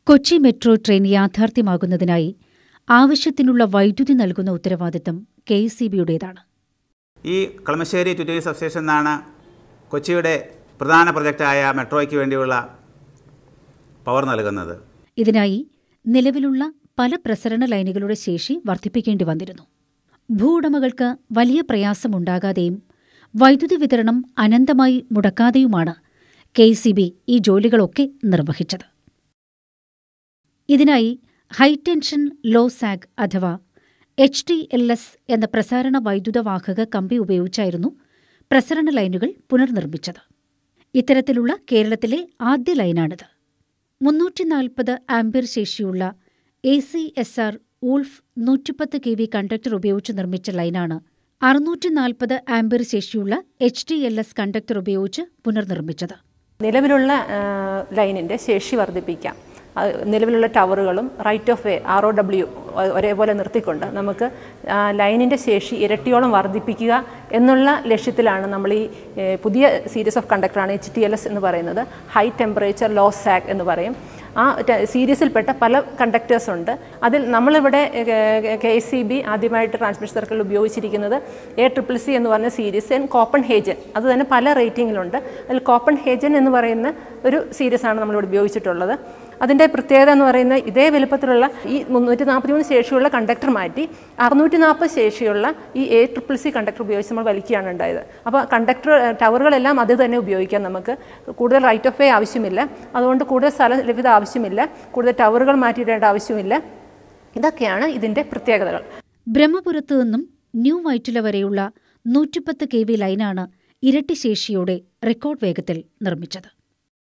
Kochi metro train യാഥാർത്ഥ്യമാകുന്നതിനായി ആവശ്യത്തിനുള്ള വൈദ്യുതി നൽകുന്ന ഉത്തരവാദിത്തം കെ എസ് സി ബിയുടേതാണ് ഈ കളമശ്ശേരി ട്വിറ്ററി സബ്സ്റ്റേഷൻ എന്നാണ് കൊച്ചിയുടെ പ്രധാന പ്രൊജക്റ്റായ മെട്രോയ്ക്ക് വേണ്ടിയുള്ള പവർ നൽകുന്നത് ഇതിനായി നിലവിലുള്ള പല പ്രസരണ ലൈനുകളുടെ ശേഷി വർദ്ധിപ്പിക്കേണ്ടി വന്നിരുന്നു ഭൂവുടമകൾക്ക് വലിയ പ്രയാസമുണ്ടാകാതെയും വൈദ്യുതി വിതരണം അനന്തമായി മുടക്കാതെയുമാണ് കെ സി ബി ഈ ജോലികളൊക്കെ നിർവഹിച്ചത് ഇതിനായി ഹൈടെൻഷൻ ലോ സാഗ് അഥവാ എച്ച് ടി എൽ എസ് എന്ന പ്രസാരണ വൈദ്യുതവാഹക കമ്പി ഉപയോഗിച്ചായിരുന്നു പ്രസരണ ലൈനുകൾ പുനർനിർമ്മിച്ചത് ഇത്തരത്തിലുള്ള കേരളത്തിലെ ആദ്യ ലൈനാണിത് മുന്നൂറ്റി നാൽപ്പത് ആംബിയർ ശേഷിയുള്ള A C S R wolf നൂറ്റിപ്പത്ത് കെ വി കണ്ടക്ടർ ഉപയോഗിച്ച് നിർമ്മിച്ച ലൈനാണ് അറുന്നൂറ്റി നാൽപ്പത് ആംബിയർ ശേഷിയുള്ള H T L S conductor ഉപയോഗിച്ച് പുനർനിർമ്മിച്ചത് നിലവിലുള്ള ആ, ലൈനിൻ്റെ ശേഷി വർദ്ധിപ്പിക്കാം അത് നിലവിലുള്ള ടവറുകളും right of way R O W ഒരേപോലെ നിർത്തിക്കൊണ്ട് നമുക്ക് ആ, ലൈനിൻ്റെ ശേഷി ഇരട്ടിയോളം വർദ്ധിപ്പിക്കുക എന്നുള്ള ലക്ഷ്യത്തിലാണ് നമ്മൾ ഈ ഏ, പുതിയ സീരീസ് ഓഫ് കണ്ടക്ടറാണ് എച്ച് ടി എൽ എസ് എന്ന് പറയുന്നത് ഹൈ ടെമ്പറേച്ചർ ലോ സാഗ് എന്ന് പറയും ആ ടെ- സീരീസിൽപ്പെട്ട പല കണ്ടക്ടേഴ്സ് ഉണ്ട് അതിൽ നമ്മളിവിടെ കെ എസ് സി ബി ആദ്യമായിട്ട് ട്രാൻസ്മിഷൻ സർക്കിളിൽ ഉപയോഗിച്ചിരിക്കുന്നത് എ ട്രിപ്പിൾ സി എന്ന് പറഞ്ഞ സീരീസ് ആൻഡ് കോപ്പൺ ഹേജൻ അത് തന്നെ പല റേറ്റിങ്ങിലുണ്ട് അതിൽ കോപ്പൺ ഹേജൻ എന്ന് പറയുന്ന ഒരു സീരീസാണ് നമ്മളിവിടെ ഉപയോഗിച്ചിട്ടുള്ളത് അതിൻ്റെ പ്രത്യേകത എന്ന് പറയുന്നത് ഇതേ വലുപ്പത്തിലുള്ള ഈ മുന്നൂറ്റി നാൽപ്പത്തി മൂന്ന് ശേഷിയുള്ള കണ്ടക്ടർ മാറ്റി അറുന്നൂറ്റി നാൽപ്പത് ശേഷിയുള്ള ഈ എ ട്രിപ്പിൾ സി കണ്ടക്ടർ ഉപയോഗിച്ച് നമ്മൾ വലിക്കുകയാണ് ഉണ്ടായത് അപ്പോൾ കണ്ടക്ടർ ടവറുകളെല്ലാം അത് തന്നെ ഉപയോഗിക്കാം നമുക്ക് കൂടുതൽ റൈറ്റ് ഓഫ് വേ ആവശ്യമില്ല അതുകൊണ്ട് കൂടുതൽ സ്ഥല ലഭ്യത ആവശ്യമില്ല കൂടുതൽ ടവറുകൾ മാറ്റിയിടേണ്ട ആവശ്യമില്ല ഇതൊക്കെയാണ് ഇതിൻ്റെ പ്രത്യേകതകൾ ബ്രഹ്മപുരത്തു നിന്നും ന്യൂ വൈറ്റില വരെയുള്ള നൂറ്റിപ്പത്ത് കെ വി ലൈനാണ് ഇരട്ടി ശേഷിയോടെ റെക്കോർഡ് വേഗത്തിൽ നിർമ്മിച്ചത്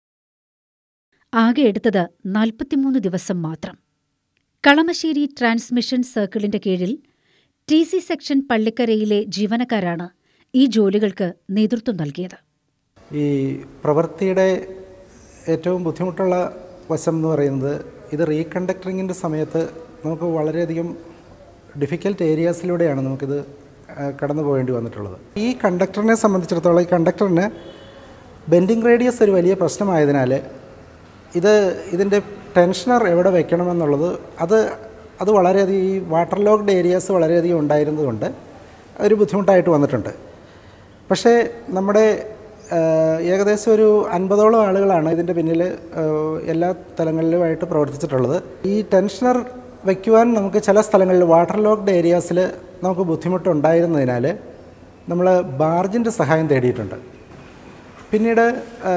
ആകെ എടുത്തത് നാൽപ്പത്തിമൂന്ന് ദിവസം മാത്രം കളമശ്ശേരി ട്രാൻസ്മിഷൻ സർക്കിളിന്റെ കീഴിൽ ടി സി സെക്ഷൻ പള്ളിക്കരയിലെ ജീവനക്കാരാണ് ഈ ജോലികൾക്ക് നേതൃത്വം നൽകിയത് ഈ പ്രവൃത്തിയുടെ ഏറ്റവും ബുദ്ധിമുട്ടുള്ള വശം എന്ന് പറയുന്നത് ഇത് റീകണ്ടക്ടറിങ്ങിൻ്റെ സമയത്ത് നമുക്ക് വളരെയധികം ഡിഫിക്കൽട്ട് ഏരിയാസിലൂടെയാണ് നമുക്കിത് ആ, കടന്നു പോകേണ്ടി വന്നിട്ടുള്ളത് ഈ കണ്ടക്ടറിനെ സംബന്ധിച്ചിടത്തോളം ഈ കണ്ടക്ടറിന് ബെൻഡിങ് റേഡിയസ് ഒരു വലിയ പ്രശ്നമായതിനാൽ ഇത് ഇതിൻ്റെ ടെൻഷനർ എവിടെ വെക്കണമെന്നുള്ളത് അത് അത് വളരെയധികം ഈ വാട്ടർ ലോക്ഡ് ഏരിയാസ് വളരെയധികം ഉണ്ടായിരുന്നതുകൊണ്ട് ഒരു ബുദ്ധിമുട്ടായിട്ട് വന്നിട്ടുണ്ട് പക്ഷേ നമ്മുടെ ആ, ഏകദേശം ഒരു അൻപതോളം ആളുകളാണ് ഇതിൻ്റെ പിന്നിൽ ആ, എല്ലാ തലങ്ങളിലുമായിട്ട് പ്രവർത്തിച്ചിട്ടുള്ളത് ഈ ടെൻഷനർ വയ്ക്കുവാൻ നമുക്ക് ചില സ്ഥലങ്ങളിൽ വാട്ടർ ലോക്ഡ് ഏരിയാസിൽ നമുക്ക് ബുദ്ധിമുട്ടുണ്ടായിരുന്നതിനാൽ നമ്മൾ ബാർജിൻ്റെ സഹായം തേടിയിട്ടുണ്ട് പിന്നീട് ആ,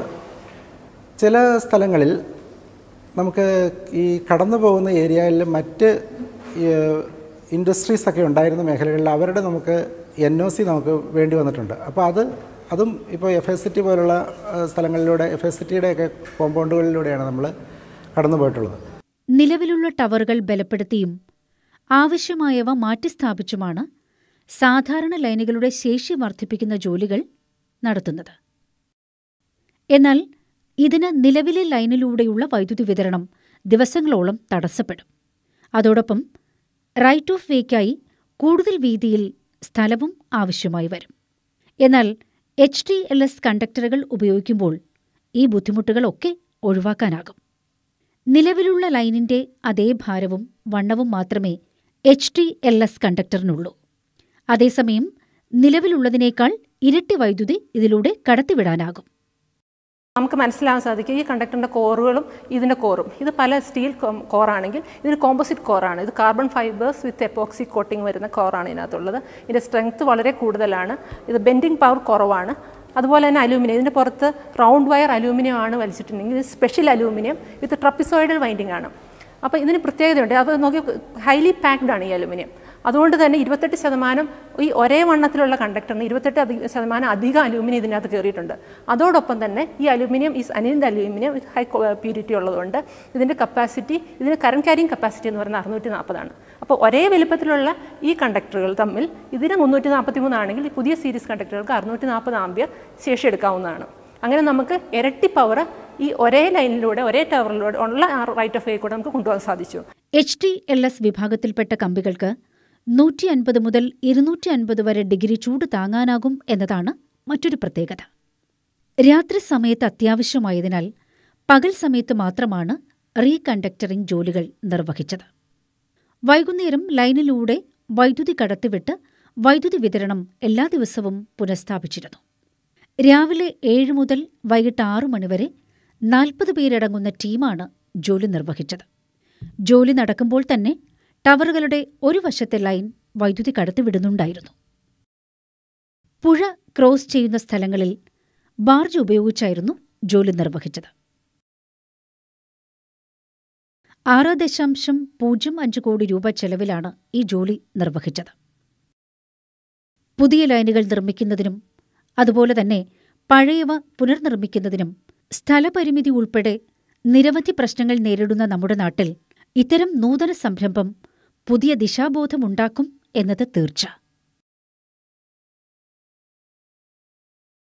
ചില സ്ഥലങ്ങളിൽ നമുക്ക് ഈ കടന്നു പോകുന്ന ഏരിയയിൽ മറ്റ് ഇൻഡസ്ട്രീസ് ഒക്കെ ഉണ്ടായിരുന്ന മേഖലകളിൽ അവരുടെ നമുക്ക് എൻ ഒ സി നമുക്ക് വേണ്ടി വന്നിട്ടുണ്ട് അപ്പോൾ അത് അതും ഇപ്പോൾ എഫ് എസ് സിറ്റി പോലുള്ള ആ, സ്ഥലങ്ങളിലൂടെ എഫ് എസ് സിറ്റിയുടെയൊക്കെ കോമ്പൗണ്ടുകളിലൂടെയാണ് നമ്മൾ കടന്നു പോയിട്ടുള്ളത് നിലവിലുള്ള ടവറുകൾ ബലപ്പെടുത്തിയും ആവശ്യമായവ മാറ്റിസ്ഥാപിച്ചുമാണ് സാധാരണ ലൈനുകളുടെ ശേഷി വർദ്ധിപ്പിക്കുന്ന ജോലികൾ നടത്തുന്നത് എന്നാൽ ഇതിന് നിലവിലെ ലൈനിലൂടെയുള്ള വൈദ്യുതി വിതരണം ദിവസങ്ങളോളം തടസ്സപ്പെടും അതോടൊപ്പം റൈറ്റ് ഓഫ് വേക്കായി കൂടുതൽ വീതിയിൽ സ്ഥലവും ആവശ്യമായി വരും എന്നാൽ എച്ച് ടി എൽ എസ് കണ്ടക്ടറുകൾ ഉപയോഗിക്കുമ്പോൾ ഈ ബുദ്ധിമുട്ടുകളൊക്കെ ഒഴിവാക്കാനാകും നിലവിലുള്ള ലൈനിന്റെ അതേ ഭാരവും വണ്ണവും മാത്രമേ എച്ച് ടി എൽ എസ് കണ്ടക്ടറിനുള്ളൂ അതേസമയം നിലവിലുള്ളതിനേക്കാൾ ഇരട്ടി വൈദ്യുതി ഇതിലൂടെ കടത്തിവിടാനാകും നമുക്ക് മനസ്സിലാവാൻ സാധിക്കും ഈ കണ്ടക്ടറിൻ്റെ കോറുകളും ഇതിൻ്റെ കോറും ഇത് പല സ്റ്റീൽ കോറാണെങ്കിൽ ഇതിന് കോമ്പോസിറ്റ് കോറാണ് ഇത് carbon fibres with epoxy coating വരുന്ന കോറാണ് ഇതിനകത്തുള്ളത് ഇതിൻ്റെ സ്ട്രെങ്ത് വളരെ കൂടുതലാണ് ഇത് ബെൻഡിങ് പവർ കുറവാണ് അതുപോലെ തന്നെ അലൂമിനിയം ഇതിൻ്റെ പുറത്ത് റൗണ്ട് വയർ അലൂമിനിയം ആണ് വലിച്ചിട്ടുണ്ടെങ്കിൽ ഇത് special aluminium with trapezoidal winding ആണ് അപ്പോൾ ഇതിന് പ്രത്യേകതയുണ്ട് അപ്പോൾ നോക്കി ഹൈലി പാക്ഡ് ആണ് ഈ അലുമിനിയം അതുകൊണ്ട് തന്നെ ഇരുപത്തെട്ട് ശതമാനം ഈ ഒരേ വണ്ണത്തിലുള്ള കണ്ടക്ടറിന് ഇരുപത്തെട്ട് അധിക ശതമാനം അധികം അലൂമിനിയം ഇതിനകത്ത് കയറിയിട്ടുണ്ട് അതോടൊപ്പം തന്നെ ഈ അലൂമിനിയം ഈ അനിലിൻ്റെ അലൂമിനിയം ഹൈ പ്യൂരിറ്റി ഉള്ളതുകൊണ്ട് ഇതിൻ്റെ കപ്പാസിറ്റി ഇതിന് കറണ്ട് ക്യാരിങ് കപ്പാസിറ്റി എന്ന് പറയുന്നത് അറുന്നൂറ്റി നാൽപ്പതാണ് അപ്പോൾ ഒരേ വലുപ്പത്തിലുള്ള ഈ കണ്ടക്ടറുകൾ തമ്മിൽ ഇതിന് മുന്നൂറ്റി നാൽപ്പത്തി മൂന്നാണെങ്കിൽ ഈ പുതിയ സീരീസ് കണ്ടക്ടറുകൾക്ക് അറുന്നൂറ്റി നാൽപ്പത് ആംബിയർ ശേഷി എടുക്കാവുന്നതാണ് അങ്ങനെ നമുക്ക് ഇരട്ടി പവർ ഈ ഒരേ ലൈനിലൂടെ ഒരേ ടവറിലൂടെ ഉള്ള റൈറ്റ് ഓഫ് വേ കൂടെ നമുക്ക് കൊണ്ടുപോകാൻ സാധിച്ചു എച്ച് ടി എൽ എസ് വിഭാഗത്തിൽപ്പെട്ട കമ്പികൾക്ക് നൂറ്റി അൻപത് മുതൽ ഇരുന്നൂറ്റി അൻപത് വരെ ഡിഗ്രി ചൂട് താങ്ങാനാകും എന്നതാണ് മറ്റൊരു പ്രത്യേകത രാത്രി സമയത്ത് അത്യാവശ്യമായതിനാൽ പകൽ സമയത്ത് മാത്രമാണ് റീകണ്ടക്ടറിംഗ് ജോലികൾ നിർവഹിച്ചത് വൈകുന്നേരം ലൈനിലൂടെ വൈദ്യുതി കടത്തിവിട്ട് വൈദ്യുതി വിതരണം എല്ലാ ദിവസവും പുനഃസ്ഥാപിച്ചിരുന്നു രാവിലെ ഏഴ് മുതൽ വൈകിട്ട് ആറു മണിവരെ നാൽപ്പത് പേരടങ്ങുന്ന ടീമാണ് ജോലി നിർവഹിച്ചത് ജോലി നടക്കുമ്പോൾ തന്നെ ടവറുകളുടെ ഒരു വശത്തെ ലൈൻ വൈദ്യുതി കടത്തിവിടുന്നുണ്ടായിരുന്നു പുഴ ക്രോസ് ചെയ്യുന്ന സ്ഥലങ്ങളിൽ ബാർജ് ഉപയോഗിച്ചായിരുന്നു ജോലി നിർവഹിച്ചത് ആറ് ദശാംശം പൂജ്യം അഞ്ച് കോടി രൂപ ചെലവിലാണ് ഈ ജോലി നിർവഹിച്ചത് പുതിയ ലൈനുകൾ നിർമ്മിക്കുന്നതിനും അതുപോലെ തന്നെ പഴയവ പുനർനിർമ്മിക്കുന്നതിനും സ്ഥലപരിമിതി ഉൾപ്പെടെ നിരവധി പ്രശ്നങ്ങൾ നേരിടുന്ന നമ്മുടെ നാട്ടിൽ ഇത്തരം നൂതന സംരംഭം പുതിയ ദിശാബോധമുണ്ടാക്കും എന്നത് തീർച്ച